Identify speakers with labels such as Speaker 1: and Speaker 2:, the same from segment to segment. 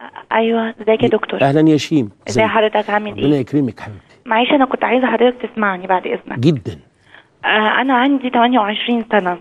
Speaker 1: ايوه ازيك يا دكتور
Speaker 2: اهلا يا شيم
Speaker 1: ازي حضرتك عامل
Speaker 2: ربنا
Speaker 1: ايه
Speaker 2: يكرمك حبيبتي
Speaker 1: معلش انا كنت عايزه حضرتك تسمعني بعد اذنك
Speaker 2: جدا
Speaker 1: آه انا عندي 28 سنه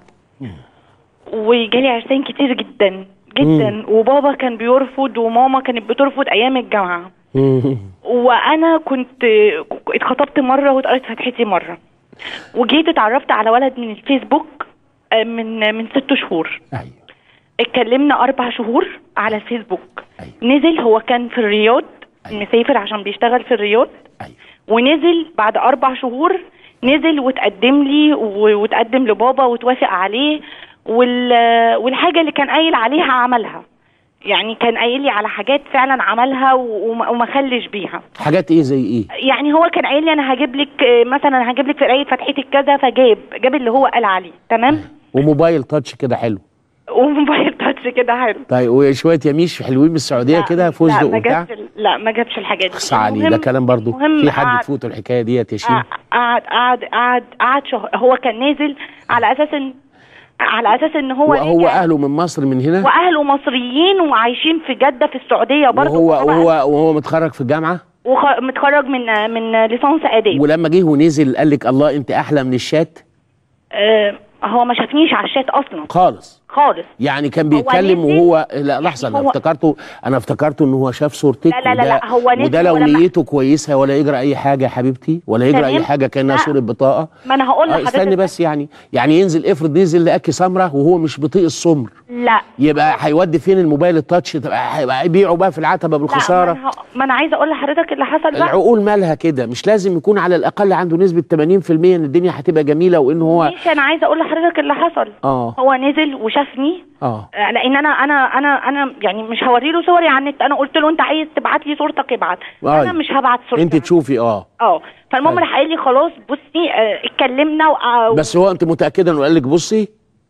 Speaker 1: وجالي عرسان كتير جدا جدا وبابا كان بيرفض وماما كانت بترفض ايام الجامعه
Speaker 2: مم.
Speaker 1: وانا كنت اتخطبت مره واتقرت فتحتي مره وجيت اتعرفت على ولد من الفيسبوك آه، من من ست شهور
Speaker 2: ايوه
Speaker 1: اتكلمنا اربع شهور على الفيسبوك
Speaker 2: أيوة.
Speaker 1: نزل هو كان في الرياض
Speaker 2: أيوة.
Speaker 1: مسافر عشان بيشتغل في الرياض
Speaker 2: ايوه
Speaker 1: ونزل بعد اربع شهور نزل وتقدم لي و- وتقدم لبابا وتوافق عليه وال... والحاجه اللي كان قايل عليها عملها يعني كان قايل لي على حاجات فعلا عملها و- وما وما خلش بيها
Speaker 2: حاجات ايه زي ايه
Speaker 1: يعني هو كان قايل لي انا هجيب لك آه، مثلا هجيب لك في قرايه فتحتك كذا فجاب جاب اللي هو قال عليه تمام
Speaker 2: وموبايل تاتش كده حلو
Speaker 1: وموبايل تاتش كده حلو
Speaker 2: طيب وشويه يميش حلوين من السعوديه
Speaker 1: لا،
Speaker 2: كده
Speaker 1: لا
Speaker 2: فستق
Speaker 1: ما
Speaker 2: وبتاع
Speaker 1: جابش لا ما جابش الحاجات دي
Speaker 2: اخص عليه ده
Speaker 1: المهم-
Speaker 2: كلام برضو
Speaker 1: المهم
Speaker 2: في حد
Speaker 1: قعد-
Speaker 2: تفوته الحكايه ديت يا شيم
Speaker 1: قعد قعد قعد قعد شهر هو كان نازل على اساس ان على اساس ان هو
Speaker 2: وهو
Speaker 1: راجع
Speaker 2: اهله من مصر من هنا
Speaker 1: واهله مصريين وعايشين في جده في السعوديه برضه
Speaker 2: وهو وهو وهو متخرج في الجامعه
Speaker 1: وخ- متخرج من من ليسانس اداب
Speaker 2: ولما جه ونزل قال لك الله انت احلى من الشات
Speaker 1: آه هو ما شافنيش على الشات اصلا
Speaker 2: خالص
Speaker 1: خالص
Speaker 2: يعني كان بيتكلم
Speaker 1: نزل-
Speaker 2: وهو لا لحظه انا
Speaker 1: هو-
Speaker 2: افتكرته انا افتكرته ان هو شاف صورتك
Speaker 1: لا لا لا
Speaker 2: وده-
Speaker 1: لا، هو نزل
Speaker 2: وده لو
Speaker 1: ولما-
Speaker 2: نيته كويسه ولا يجرى اي حاجه يا حبيبتي ولا يجرى اي
Speaker 1: تمام.
Speaker 2: حاجه كانها
Speaker 1: لا.
Speaker 2: صوره بطاقه
Speaker 1: ما انا هقول
Speaker 2: آه،
Speaker 1: لحضرتك
Speaker 2: استني بس يعني يعني ينزل افرض نزل لقاكي سمره وهو مش بطيء السمر
Speaker 1: لا
Speaker 2: يبقى هيودي فين الموبايل التاتش تبقى هيبقى يبيعه بقى في العتبه
Speaker 1: لا
Speaker 2: بالخساره
Speaker 1: ما انا, ه... ما أنا عايزه اقول لحضرتك اللي حصل بقى
Speaker 2: العقول مالها كده مش لازم يكون على الاقل عنده نسبه 80% ان الدنيا هتبقى جميله وان هو
Speaker 1: ماشي انا عايزه اقول لحضرتك اللي حصل
Speaker 2: اه
Speaker 1: هو نزل وشافني
Speaker 2: اه
Speaker 1: آه، لان انا انا انا انا يعني مش هوري له صوري على النت انا قلت له انت عايز تبعت لي صورتك ابعت
Speaker 2: أيوة.
Speaker 1: انا مش هبعت صورتي
Speaker 2: انت تشوفي اه
Speaker 1: اه فالمهم
Speaker 2: أيوة.
Speaker 1: راح قال لي خلاص بصي آه، اتكلمنا و... آه،
Speaker 2: بس هو انت متاكده انه قال لك بصي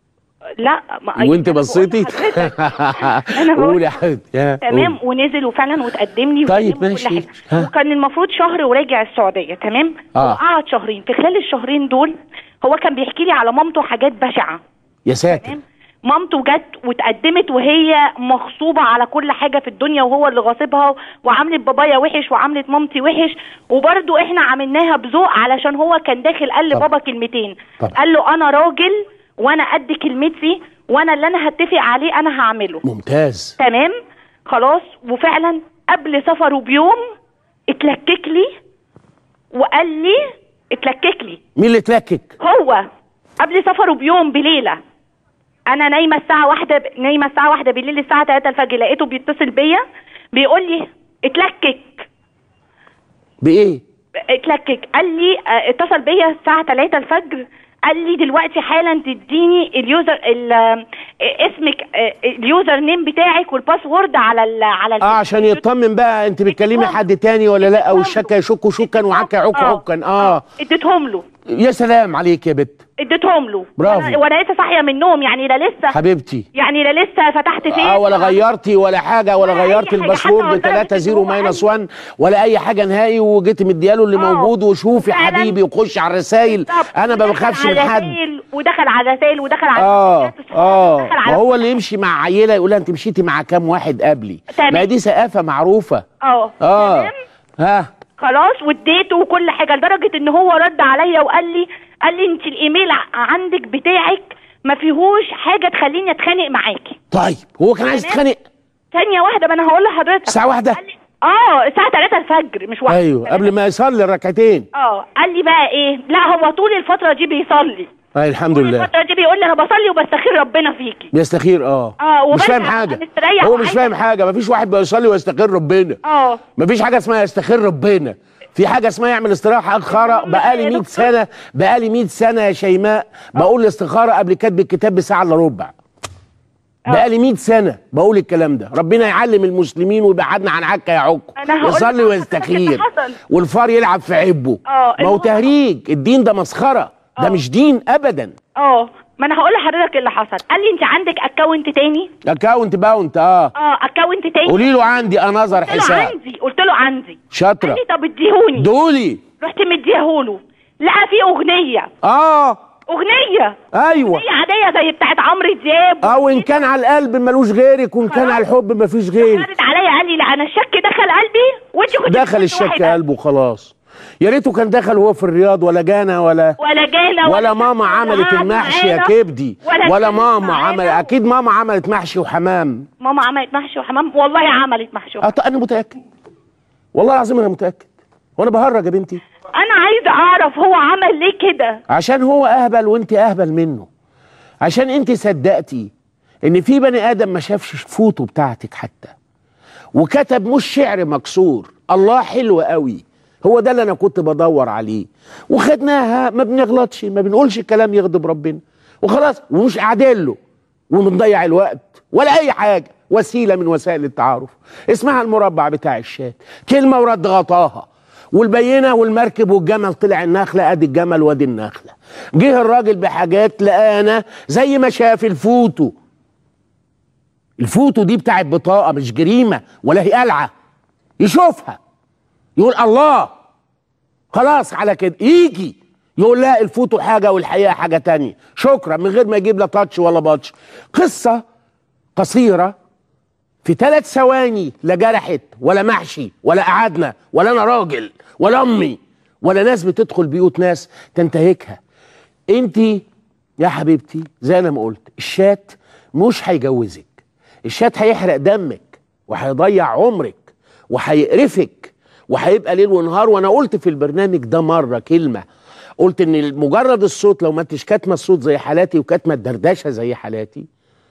Speaker 1: لا ما
Speaker 2: وانت
Speaker 1: أنا بقول
Speaker 2: بصيتي
Speaker 1: لحضرتك. أنا بقول-
Speaker 2: قولي يا حبيبتي ها،
Speaker 1: تمام
Speaker 2: قولي.
Speaker 1: ونزل وفعلا وتقدم لي
Speaker 2: طيب،
Speaker 1: وكلمه
Speaker 2: ماشي.
Speaker 1: وكل حاجه
Speaker 2: ها.
Speaker 1: وكان المفروض شهر وراجع السعوديه تمام
Speaker 2: آه.
Speaker 1: هو قعد شهرين في خلال الشهرين دول هو كان بيحكي لي على مامته حاجات بشعه
Speaker 2: يا ساتر
Speaker 1: تمام مامته جت واتقدمت وهي مغصوبه على كل حاجه في الدنيا وهو اللي غاصبها وعملت بابايا وحش وعملت مامتي وحش وبرده احنا عملناها بذوق علشان هو كان داخل قال
Speaker 2: طب.
Speaker 1: لبابا كلمتين
Speaker 2: طب.
Speaker 1: قال له انا راجل وانا قد كلمتي وانا اللي انا هتفق عليه انا هعمله
Speaker 2: ممتاز
Speaker 1: تمام خلاص وفعلا قبل سفره بيوم اتلكك لي وقال لي اتلكك لي
Speaker 2: مين اللي اتلكك
Speaker 1: هو قبل سفره بيوم بليله انا نايمه الساعه واحدة ب... نايمه الساعه واحدة بالليل الساعه 3 الفجر لقيته بيتصل بيا بيقول لي اتلكك
Speaker 2: بايه
Speaker 1: اتلكك قال لي اه، اتصل بيا الساعه 3 الفجر قال لي دلوقتي حالا تديني اليوزر ال... اه، اسمك اه، اليوزر نيم بتاعك والباسورد على ال... على ال...
Speaker 2: اه عشان يطمن بقى انت بتكلمي
Speaker 1: يطمن.
Speaker 2: حد تاني ولا لا او
Speaker 1: يطمن.
Speaker 2: الشكا يشك شكا وعكا عك عكا اه
Speaker 1: اديتهم له
Speaker 2: يا سلام عليك يا بت
Speaker 1: اديتهم له
Speaker 2: برافو.
Speaker 1: وانا, وأنا لسه صاحيه من النوم يعني لا لسه
Speaker 2: حبيبتي
Speaker 1: يعني لا لسه فتحت فيس
Speaker 2: اه ولا غيرتي ولا حاجه ولا
Speaker 1: ولا أي
Speaker 2: غيرتي
Speaker 1: حاجة،
Speaker 2: الباسورد
Speaker 1: حتى
Speaker 2: 3
Speaker 1: لدرجة
Speaker 2: 0
Speaker 1: إن هو
Speaker 2: ماينس
Speaker 1: قال
Speaker 2: 1 ولا اي حاجه نهائي وجيت مدياله اللي
Speaker 1: آه.
Speaker 2: موجود وشوفي
Speaker 1: فعلاً.
Speaker 2: حبيبي وخش على الرسايل
Speaker 1: بالظبط.
Speaker 2: انا ما
Speaker 1: ودخل
Speaker 2: بخافش
Speaker 1: على
Speaker 2: من حد
Speaker 1: رسايل ودخل على رسائل ودخل على
Speaker 2: اه
Speaker 1: مسجات صحابي
Speaker 2: اه
Speaker 1: ودخل
Speaker 2: ما
Speaker 1: على
Speaker 2: هو اللي يمشي مع عيله يقول لها انت مشيتي مع كام واحد قبلي
Speaker 1: تمام.
Speaker 2: ما دي ثقافه معروفه
Speaker 1: اه
Speaker 2: اه
Speaker 1: تمام
Speaker 2: ها
Speaker 1: خلاص واديته وكل حاجه لدرجه ان هو رد عليا وقال لي قال لي انت الايميل ع- عندك بتاعك ما فيهوش حاجه تخليني اتخانق معاكي
Speaker 2: طيب هو كان عايز
Speaker 1: تمام.
Speaker 2: يتخانق
Speaker 1: ثانيه واحده ما انا هقول لحضرتك
Speaker 2: الساعه واحدة
Speaker 1: قال لي اه الساعه 3 الفجر مش واحده
Speaker 2: ايوه
Speaker 1: تمام؟
Speaker 2: قبل ما يصلي الركعتين
Speaker 1: اه قال لي بقى ايه لا هو طول الفتره دي بيصلي
Speaker 2: اي الحمد
Speaker 1: طول
Speaker 2: لله
Speaker 1: الفتره دي بيقول لي انا بصلي وبستخير ربنا فيكي
Speaker 2: بيستخير اه
Speaker 1: اه
Speaker 2: مش
Speaker 1: وبرجع
Speaker 2: فاهم حاجه
Speaker 1: مستريح
Speaker 2: هو مش
Speaker 1: وعايزة-
Speaker 2: فاهم حاجه مفيش واحد بيصلي ويستخير ربنا
Speaker 1: اه
Speaker 2: مفيش حاجه اسمها يستخير ربنا في حاجه اسمها يعمل استراحه اخره بقالي 100 سنه بقالي 100 سنه يا شيماء بقول الاستخاره قبل كتب الكتاب بساعه الا ربع بقالي 100 سنه بقول الكلام ده ربنا يعلم المسلمين ويبعدنا عن عكا يا عكو
Speaker 1: أنا هقول
Speaker 2: يصلي
Speaker 1: لحضرتك
Speaker 2: ويستخير
Speaker 1: اللي حصل.
Speaker 2: والفار يلعب في عبه
Speaker 1: اه،
Speaker 2: ما هو
Speaker 1: المهم-
Speaker 2: تهريج الدين ده مسخره ده
Speaker 1: اه.
Speaker 2: مش دين ابدا
Speaker 1: اه ما انا هقول لحضرتك اللي حصل قال لي انت عندك اكونت تاني
Speaker 2: اكاونت باونت اه
Speaker 1: اه اكونت تاني
Speaker 2: قولي له عندي انظر
Speaker 1: قلت له
Speaker 2: حساب
Speaker 1: عندي قلت له عندي قال
Speaker 2: شاطره
Speaker 1: لي طب اديهوني
Speaker 2: دولي
Speaker 1: رحت مديهوله لقى في اغنيه
Speaker 2: اه
Speaker 1: اغنيه
Speaker 2: ايوه
Speaker 1: اغنيه عاديه زي بتاعت عمرو دياب
Speaker 2: اه وان كان على القلب ملوش غيرك وان كان
Speaker 1: خلاص.
Speaker 2: على الحب مفيش غيرك
Speaker 1: رد عليا قال لي لا انا الشك دخل قلبي وانت كنت
Speaker 2: دخل
Speaker 1: بتقولي
Speaker 2: الشك
Speaker 1: واحدة.
Speaker 2: قلبه خلاص يا ريته كان دخل هو في الرياض ولا جانا ولا
Speaker 1: ولا جانا
Speaker 2: ولا
Speaker 1: شك
Speaker 2: ماما
Speaker 1: ولا
Speaker 2: عملت
Speaker 1: قعد
Speaker 2: المحشي يا
Speaker 1: معانا،
Speaker 2: كبدي
Speaker 1: ولا
Speaker 2: ولا
Speaker 1: اتكلم
Speaker 2: ماما
Speaker 1: معانا.
Speaker 2: عمل اكيد ماما عملت محشي وحمام
Speaker 1: ماما عملت محشي وحمام والله عملت محشي وحمام.
Speaker 2: أط- انا متاكد والله العظيم انا متاكد وانا بهرج يا بنتي
Speaker 1: انا عايزه اعرف هو عمل ليه كده
Speaker 2: عشان هو اهبل وانت اهبل منه عشان انت صدقتي ان في بني ادم ما شافش الفوتو بتاعتك حتى وكتب مش شعر مكسور الله حلو قوي هو ده اللي انا كنت بدور عليه وخدناها ما بنغلطش ما بنقولش كلام يغضب ربنا وخلاص ومش قاعدين له وبنضيع الوقت ولا اي حاجه وسيله من وسائل التعارف اسمها المربع بتاع الشات كلمه ورد غطاها والبينه والمركب والجمل طلع النخله ادي الجمل وادي النخله جه الراجل بحاجات لقانا زي ما شاف الفوتو الفوتو دي بتاعت بطاقه مش جريمه ولا هي قلعه يشوفها يقول الله خلاص على كده يجي يقول لا الفوتو حاجه والحقيقه حاجه تانية شكرا من غير ما يجيب لا تاتش ولا باتش قصه قصيره في ثلاث ثواني لا جرحت ولا محشي ولا قعدنا ولا انا راجل ولا امي ولا ناس بتدخل بيوت ناس تنتهكها انت يا حبيبتي زي انا ما قلت الشات مش هيجوزك الشات هيحرق دمك وهيضيع عمرك وهيقرفك وهيبقى ليل ونهار وانا قلت في البرنامج ده مره كلمه قلت ان مجرد الصوت لو ما انتش كاتمه الصوت زي حالاتي وكاتمه الدردشه زي حالاتي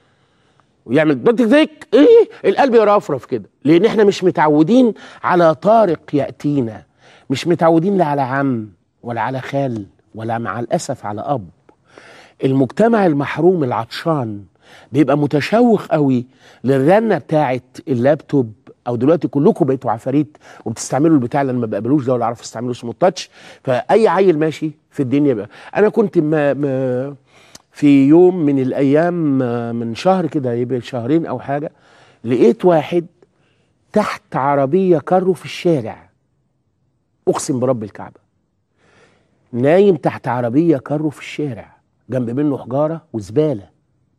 Speaker 2: ويعمل دك دك ايه القلب يرفرف كده لان احنا مش متعودين على طارق ياتينا مش متعودين لا على عم ولا على خال ولا مع الاسف على اب المجتمع المحروم العطشان بيبقى متشوق قوي للرنه بتاعه اللابتوب او دلوقتي كلكم بقيتوا عفاريت وبتستعملوا البتاع اللي أنا ما بقبلوش ده ولا اعرف استعمله اسمه التاتش فاي عيل ماشي في الدنيا بقى انا كنت ما ما في يوم من الايام آه، من شهر كده يبقى شهرين او حاجه لقيت واحد تحت عربيه كارو في الشارع اقسم برب الكعبه نايم تحت عربيه كارو في الشارع جنب منه حجاره وزباله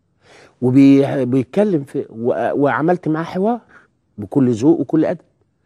Speaker 2: وبيتكلم في و- وعملت معاه حوار بكل ذوق وكل ادب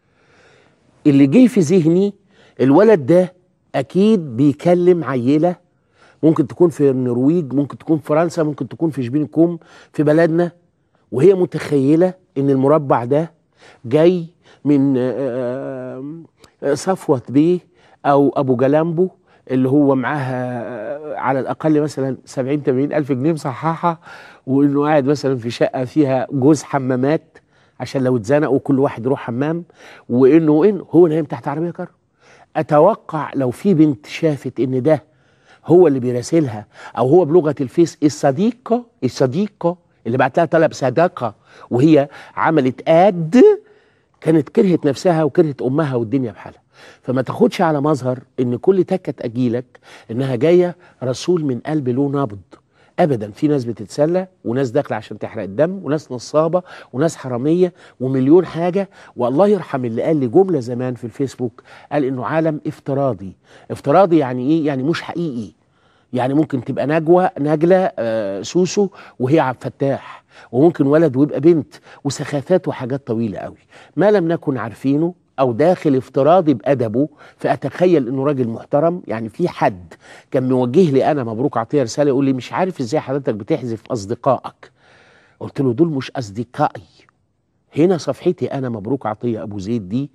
Speaker 2: اللي جه في ذهني الولد ده اكيد بيكلم عيله ممكن تكون في النرويج ممكن تكون في فرنسا ممكن تكون في شبين الكوم في بلدنا وهي متخيله ان المربع ده جاي من آه، آه، صفوة بيه او ابو جلامبو اللي هو معاها آه، على الاقل مثلا 70 80 الف جنيه مصححه وانه قاعد مثلا في شقه فيها جوز حمامات عشان لو اتزنقوا كل واحد يروح حمام وانه وانه هو نايم تحت عربيه كار اتوقع لو في بنت شافت ان ده هو اللي بيراسلها او هو بلغه الفيس الصديقه الصديقه اللي بعت لها طلب صداقه وهي عملت اد كانت كرهت نفسها وكرهت امها والدنيا بحالها فما تاخدش على مظهر ان كل تكه تجيلك انها جايه رسول من قلب له نبض ابدا في ناس بتتسلى وناس داخله عشان تحرق الدم وناس نصابه وناس حراميه ومليون حاجه والله يرحم اللي قال لي جمله زمان في الفيسبوك قال انه عالم افتراضي افتراضي يعني ايه يعني مش حقيقي يعني ممكن تبقى نجوى نجلة آه سوسو وهي عبد الفتاح وممكن ولد ويبقى بنت وسخافات وحاجات طويلة قوي ما لم نكن عارفينه او داخل افتراضي بادبه فاتخيل انه راجل محترم يعني في حد كان موجه لي انا مبروك عطيه رساله يقول لي مش عارف ازاي حضرتك بتحذف اصدقائك قلت له دول مش اصدقائي هنا صفحتي انا مبروك عطيه ابو زيد دي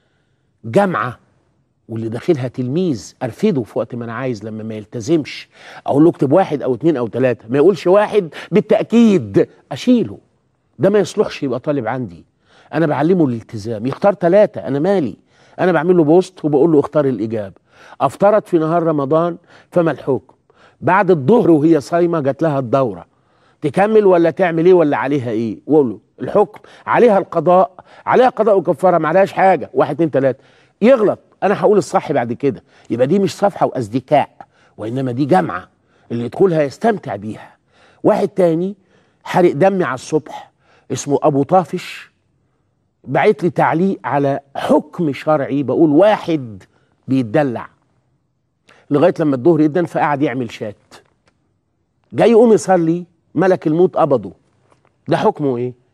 Speaker 2: جامعه واللي داخلها تلميذ ارفده في وقت ما انا عايز لما ما يلتزمش اقول له اكتب واحد او اتنين او تلاته ما يقولش واحد بالتاكيد اشيله ده ما يصلحش يبقى طالب عندي انا بعلمه الالتزام يختار ثلاثه انا مالي انا بعمل له بوست وبقول له اختار الاجابه افترض في نهار رمضان فما الحكم بعد الظهر وهي صايمه جات لها الدوره تكمل ولا تعمل ايه ولا عليها ايه وقول له الحكم عليها القضاء عليها قضاء وكفاره ما عليهاش حاجه واحد اتنين تلاته يغلط انا هقول الصح بعد كده يبقى دي مش صفحه واصدقاء وانما دي جامعه اللي يدخلها يستمتع بيها واحد تاني حرق دمي على الصبح اسمه ابو طافش بعت لي تعليق على حكم شرعي بقول واحد بيتدلع لغايه لما الظهر يدن فقعد يعمل شات جاي يقوم يصلي ملك الموت قبضه ده حكمه ايه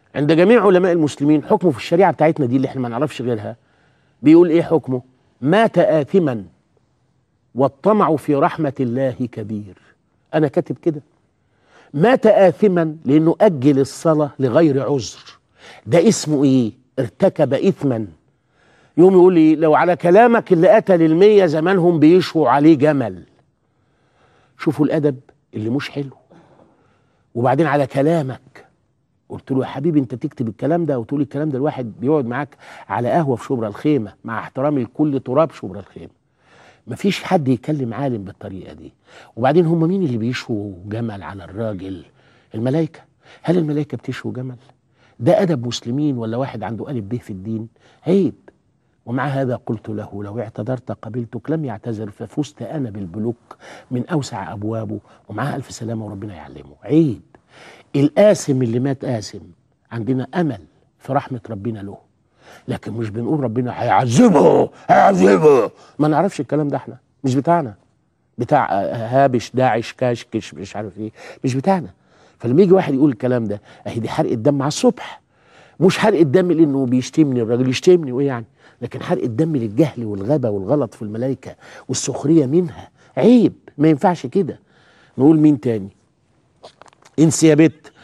Speaker 2: عند جميع علماء المسلمين حكمه في الشريعه بتاعتنا دي اللي احنا ما نعرفش غيرها بيقول ايه حكمه مات آثما والطمع في رحمة الله كبير أنا كاتب كده مات آثما لأنه أجل الصلاة لغير عذر ده اسمه إيه ارتكب إثما يوم يقول لي لو على كلامك اللي قتل المية زمانهم بيشوا عليه جمل شوفوا الأدب اللي مش حلو وبعدين على كلامك قلت له يا حبيبي انت تكتب الكلام ده وتقول الكلام ده الواحد بيقعد معاك على قهوه في شبرا الخيمه مع احترامي لكل تراب شبرا الخيمه مفيش حد يكلم عالم بالطريقه دي وبعدين هم مين اللي بيشوا جمل على الراجل الملائكه هل الملائكه بتشوا جمل ده ادب مسلمين ولا واحد عنده الف به في الدين عيب ومع هذا قلت له لو اعتذرت قبلتك لم يعتذر ففزت انا بالبلوك من اوسع ابوابه ومعاه الف سلامه وربنا يعلمه عيب القاسم اللي مات قاسم عندنا امل في رحمه ربنا له لكن مش بنقول ربنا هيعذبه هيعذبه ما نعرفش الكلام ده احنا مش بتاعنا بتاع هابش داعش كاشكش مش عارف ايه مش بتاعنا فلما يجي واحد يقول الكلام ده اهي دي حرق الدم على الصبح مش حرق الدم لانه بيشتمني الراجل يشتمني وايه يعني لكن حرق الدم للجهل والغبا والغلط في الملائكه والسخريه منها عيب ما ينفعش كده نقول مين تاني انسي يا بت